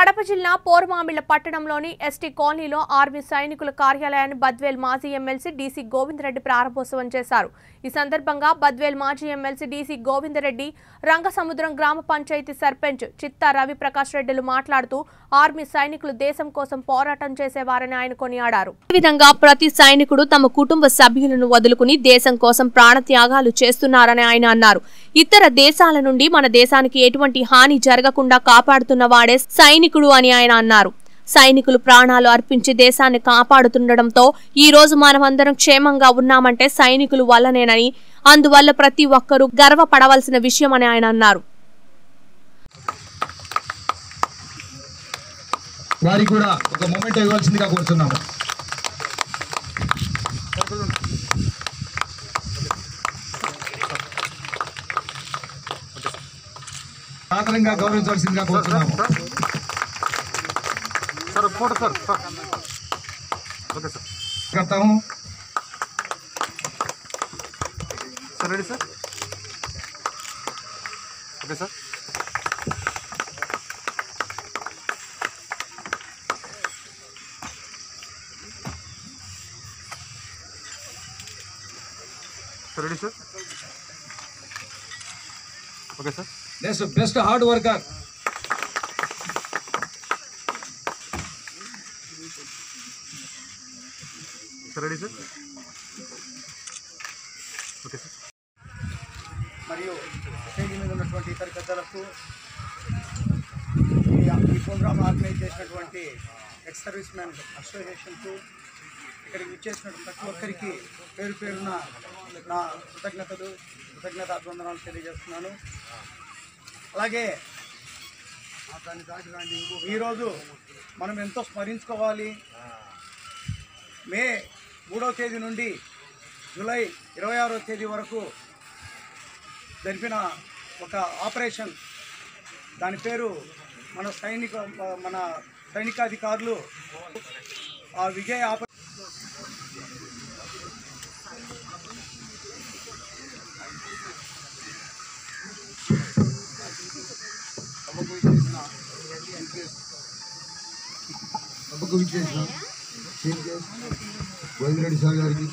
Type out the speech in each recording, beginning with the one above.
కడప జిల్లా పోర్మామిళ్ల పట్టణంలోని ఎస్టీ కాలనీలో ఆర్మీ సైనికుల కార్యాలయాన్ని బద్వేల్ మాజీ ఎమ్మెల్సీ డీసీ గోవిందరెడ్డి ప్రారంభోత్సవం చేశారు ఈ సందర్భంగా బద్వేల్ మాజీ ఎమ్మెల్సీ డీసీ గోవిందరెడ్డి రంగసముద్రం గ్రామ పంచాయతీ సర్పంచ్ చిత్తా రవి ప్రకాష్ రెడ్డిలు మాట్లాడుతూ ఆర్మీ సైనికులు దేశం కోసం పోరాటం చేసేవారని ఆయన కొనియాడారు ఈ విధంగా ప్రతి సైనికుడు తమ కుటుంబ సభ్యులను వదులుకుని దేశం కోసం ప్రాణత్యాగాలు చేస్తున్నారని ఆయన అన్నారు ఇతర దేశాల నుండి మన దేశానికి ఎటువంటి హాని జరగకుండా కాపాడుతున్న వాడే సైనికుడు అని ఆయన అన్నారు సైనికులు ప్రాణాలు అర్పించి దేశాన్ని కాపాడుతుండటంతో ఈ రోజు మనమందరం క్షేమంగా ఉన్నామంటే సైనికులు వల్లనేనని అందువల్ల ప్రతి ఒక్కరూ గర్వపడవలసిన విషయమని ఆయన అన్నారు వారికి కూడా ఒక మూమెంట్ ఇవ్వాల్సిందిగా కోరుతున్నాము సాధారణంగా గౌరవించవలసిందిగా కోరుతున్నాము sir photo sir sir okay sir కర్తాము sir ready sir okay sir sir ready sir okay sir next best hard worker sir ready sir okay sir మరియు స్టేజ్ మీద ఉన్నటువంటి ఇతర పెద్దలకు ఈ ఈ ప్రోగ్రామ్ ఆర్గనైజ్ చేసినటువంటి ఎక్స్ సర్వీస్ మ్యాన్ అసోసియేషన్కు ఇక్కడికి విచ్చేసినటువంటి ప్రతి ఒక్కరికి పేరు పేరున నా కృతజ్ఞతలు కృతజ్ఞతాభివందనాలు తెలియజేస్తున్నాను అలాగే ఈరోజు మనం ఎంతో స్మరించుకోవాలి మే మూడవ తేదీ నుండి జూలై ఇరవై ఆరో తేదీ వరకు జరిపిన ఒక ఆపరేషన్ దాని పేరు మన సైనిక మన సైనికాధికారులు ఆ విజయ ఆప సభకు విచ్చేసిన చీఫ్ గెస్ట్ గోవిందరెడ్డి సార్ గారికి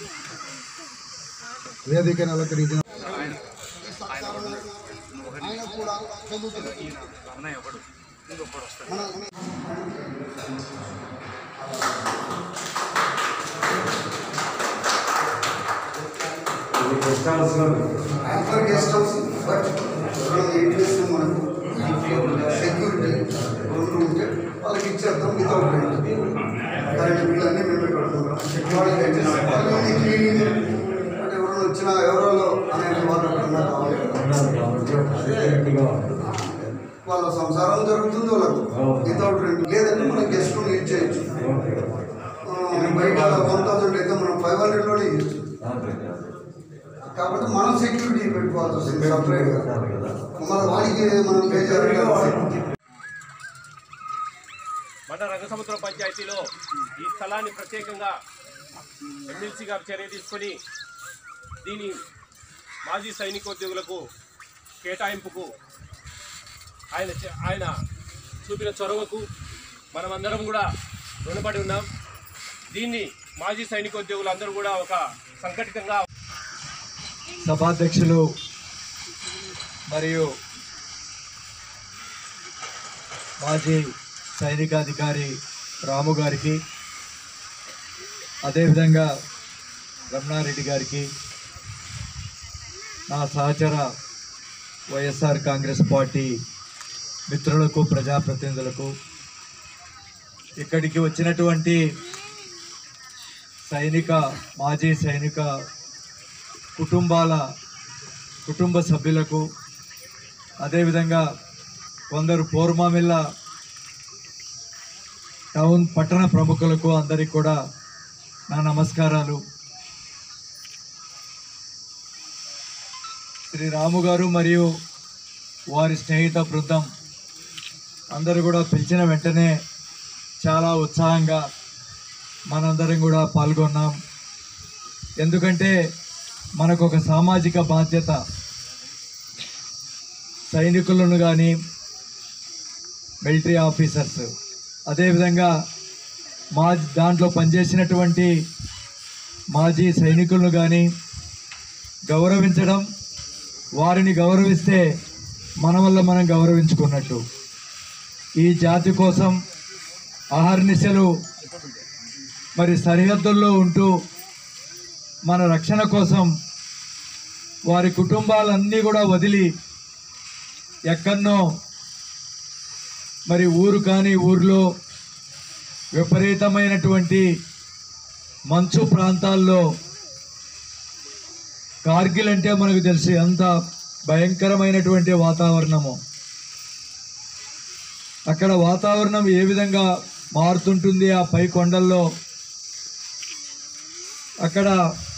వేదికను అలంకరించిన anchor guest house but eight days మనకు సెక్యూరిటీ రెండు ఉంటే వాళ్ళకి ఇచ్చేద్దాం వితౌట్ రెంట్ కరెంట్ బిల్ అన్నీ మేమే కడుతున్నాం వాళ్ళకి అయితే వాళ్ళని క్లీనింగ్ అంటే ఎవరైనా వచ్చినా ఎవరో అనేది వాళ్ళు అక్కడ కావాలి వాళ్ళ సంసారం జరుగుతుంది వాళ్ళకు వితౌట్ రెంట్ లేదంటే మనం గెస్ట్ రూమ్ యూజ్ చేయొచ్చు ఆ, బయట వన్ థౌసండ్ అయితే మనం ఫైవ్ హండ్రెడ్లోనే ఇవ్వచ్చు కాబట్టి మనం సెక్యూరిటీ పెట్టుకోవాల్సి వస్తుంది సపరేట్గా మన వాడికి మనం పే చేయాలి కదా. మన రంగసముద్రం పంచాయతీలో ఈ స్థలాన్ని ప్రత్యేకంగా ఎమ్మెల్సీ గారు చర్య తీసుకొని దీని మాజీ సైనికోద్యోగులకు కేటాయింపుకు ఆయన చే- ఆయన చూపిన చొరవకు మనమందరం కూడా రుణపడి ఉన్నాం దీన్ని మాజీ సైనికోద్యోగులందరూ కూడా ఒక సంఘటితంగా సభాధ్యక్షులు మరియు మాజీ సైనికాధికారి రాము గారికి అదేవిధంగా రమణారెడ్డి గారికి నా సహచర వైఎస్ఆర్ కాంగ్రెస్ పార్టీ మిత్రులకు ప్రజాప్రతినిధులకు ఇక్కడికి వచ్చినటువంటి సైనిక మాజీ సైనిక కుటుంబాల కుటుంబ సభ్యులకు అదేవిధంగా కొందరు పోర్మామిల్ల టౌన్ పట్టణ ప్రముఖులకు అందరికీ కూడా నా నమస్కారాలు శ్రీ రాము గారు మరియు వారి స్నేహిత బృందం అందరూ కూడా పిలిచిన వెంటనే చాలా ఉత్సాహంగా మనందరం కూడా పాల్గొన్నాం ఎందుకంటే మనకు ఒక సామాజిక బాధ్యత సైనికులను కానీ మిలిటరీ ఆఫీసర్స్ అదేవిధంగా మా దాంట్లో పనిచేసినటువంటి మాజీ సైనికులను కానీ గౌరవించడం వారిని గౌరవిస్తే మన వల్ల మనం గౌరవించుకున్నట్టు ఈ జాతి కోసం అహర్నిశలు మరి సరిహద్దుల్లో ఉంటూ మన రక్షణ కోసం వారి కుటుంబాలన్నీ కూడా వదిలి ఎక్కడనో మరి ఊరు కానీ ఊర్లో విపరీతమైనటువంటి మంచు ప్రాంతాల్లో కార్గిల్ అంటే మనకు తెలిసి ఎంత భయంకరమైనటువంటి వాతావరణము అక్కడ వాతావరణం ఏ విధంగా మారుతుంటుంది ఆ పై కొండల్లో అక్కడ